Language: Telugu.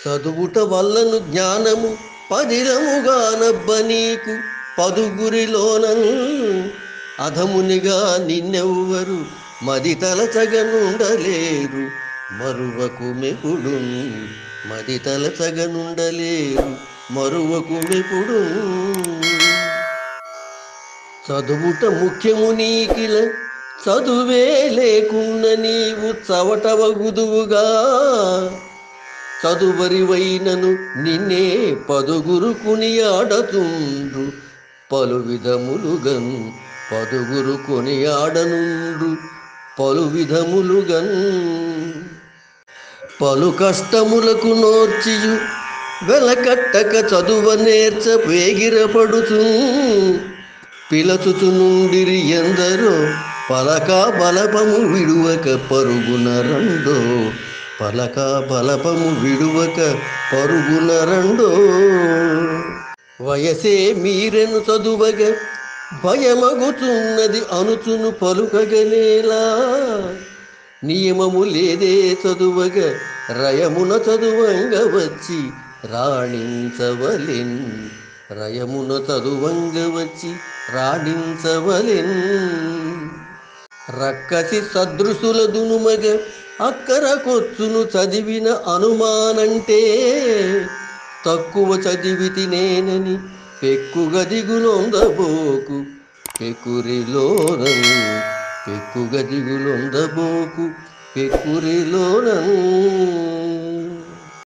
చదువుట వల్లను జ్ఞానము పదిలముగానబ్బ నీకు పదుగురిలోనన్ అధమునిగా నిన్నెవ్వరు మది తలచగనుండలేరు మరువకు మెపుడు మది తలచగనుండలేరు మరువకు మెపుడు చదువుట ముఖ్యము నీకిల చదువే లేకున్న నీవు చవటవగుదువుగా చదువరివైనను నిన్నే పదుగురు కునియాడతుండ్రు పలు విధములుగన్ పదుగురు కొనియాడనుండ్రు పలు విధములుగన్ పలు కష్టములకు నోర్చియు వెలకట్టక చదువ నేర్చ వేగిరపడుతూ పిలచుచు నుండిరి ఎందరో పలక బలపము విడువక పరుగున రెండో పలక బలపము విడువక పరుగున రెండో వయసే మీరెను చదువగ భయమగుతున్నది అనుచును పలుకగనేలా నియమము లేదే చదువగ రయమున చదువంగ వచ్చి రాణించవలెన్ రయమున చదువంగ వచ్చి రాణించవలెన్ రక్కసి సదృశుల దునుమగ అక్కర కొచ్చును చదివిన అనుమానంటే తక్కువ చదివితి నేనని పెక్కుగ దిగులొందబోకు పెక్కురిలోనను పెక్కుగ దిగులొందబోకు పెక్కురిలోనను